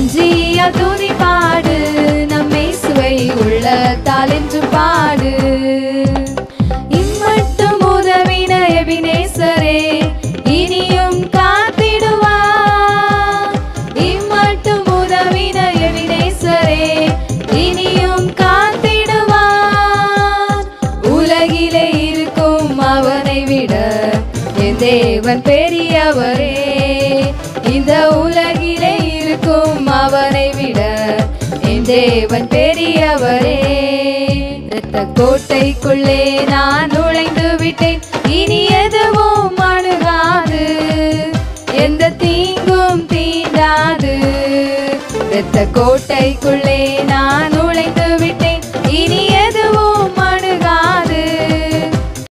நன்றியா துதி பாடு நம்மை சுவை உள்ளத்தால் என்று பாடு இம்மட்டும் உதவின எபினேசரே இனியும் காத்திடுவா இம்மட்டும் உதவின எபினேசரே இனியும் காத்திடுவார் உலகிலே இருக்கும் அவனை விட என் தேவன் பெரியவரே இந்த உலகிலே இருக்கும் அவனை விட என் தேவன் பெரியவரே இரத்த கோட்டைக்குள்ளே நான் நுழைந்து விட்டேன் இனி எதுவும் அணுகாது எந்த தீங்கும் தீண்டாது இரத்த கோட்டைக்குள்ளே